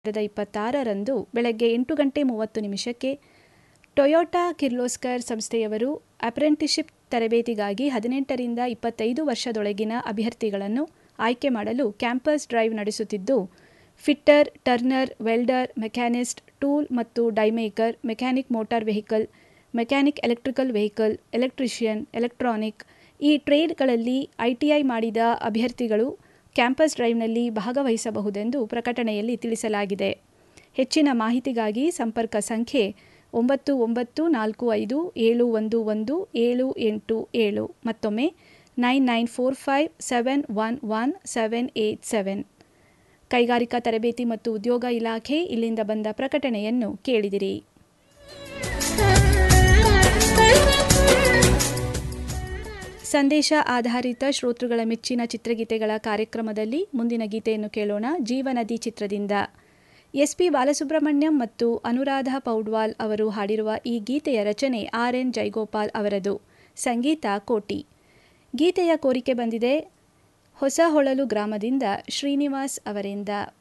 ಸಾವಿರದ ಇಪ್ಪತ್ತಾರರಂದು ಬೆಳಗ್ಗೆ ಎಂಟು ಗಂಟೆ ಮೂವತ್ತು ನಿಮಿಷಕ್ಕೆ ಟೊಯೋಟಾ ಕಿರ್ಲೋಸ್ಕರ್ ಸಂಸ್ಥೆಯವರು ಅಪ್ರೆಂಟಿಸ್ಶಿಪ್ ತರಬೇತಿಗಾಗಿ ಹದಿನೆಂಟರಿಂದ ಇಪ್ಪತ್ತೈದು ವರ್ಷದೊಳಗಿನ ಅಭ್ಯರ್ಥಿಗಳನ್ನು ಆಯ್ಕೆ ಮಾಡಲು ಕ್ಯಾಂಪಸ್ ಡ್ರೈವ್ ನಡೆಸುತ್ತಿದ್ದು fitter turner welder machinist tool ಮತ್ತು die maker mechanic motor vehicle mechanic electrical vehicle electrician electronic ಈ ಟ್ರೇಡ್ಗಳಲ್ಲಿ ಐಟಿಐ ಮಾಡಿದ ಅಭ್ಯರ್ಥಿಗಳು ಕ್ಯಾಂಪಸ್ ಡ್ರೈವ್ನಲ್ಲಿ ಭಾಗವಹಿಸಬಹುದೆಂದು ಪ್ರಕಟಣೆಯಲ್ಲಿ ತಿಳಿಸಲಾಗಿದೆ ಹೆಚ್ಚಿನ ಮಾಹಿತಿಗಾಗಿ ಸಂಪರ್ಕ ಸಂಖ್ಯೆ ಒಂಬತ್ತು ಒಂಬತ್ತು ನಾಲ್ಕು ಐದು ಏಳು ಒಂದು ಒಂದು ಏಳು ಎಂಟು ಏಳು ಮತ್ತೊಮ್ಮೆ nine nine four five seven one one seven eight seven ಕೈಗಾರಿಕಾ ತರಬೇತಿ ಮತ್ತು ಉದ್ಯೋಗ ಇಲಾಖೆ ಇಲ್ಲಿಂದ ಬಂದ ಪ್ರಕಟಣೆಯನ್ನು ಕೇಳಿದಿರಿ ಸಂದೇಶ ಆಧಾರಿತ ಶ್ರೋತೃಗಳ ಮೆಚ್ಚಿನ ಚಿತ್ರಗೀತೆಗಳ ಕಾರ್ಯಕ್ರಮದಲ್ಲಿ ಮುಂದಿನ ಗೀತೆಯನ್ನು ಕೇಳೋಣ ಜೀವನದಿ ಚಿತ್ರದಿಂದ ಎಸ್ ಪಿ ಬಾಲಸುಬ್ರಹ್ಮಣ್ಯಂ ಮತ್ತು ಅನುರಾಧ ಪೌಡ್ವಾಲ್ ಅವರು ಹಾಡಿರುವ ಈ ಗೀತೆಯ ರಚನೆ ಆರ್ ಎನ್ ಜೈಗೋಪಾಲ್ ಅವರದು ಸಂಗೀತ ಕೋಟಿ ಗೀತೆಯ ಕೋರಿಕೆ ಬಂದಿದೆ ಹೊಸ ಹೊಳಲು ಗ್ರಾಮದಿಂದ ಶ್ರೀನಿವಾಸ್ ಅವರಿಂದ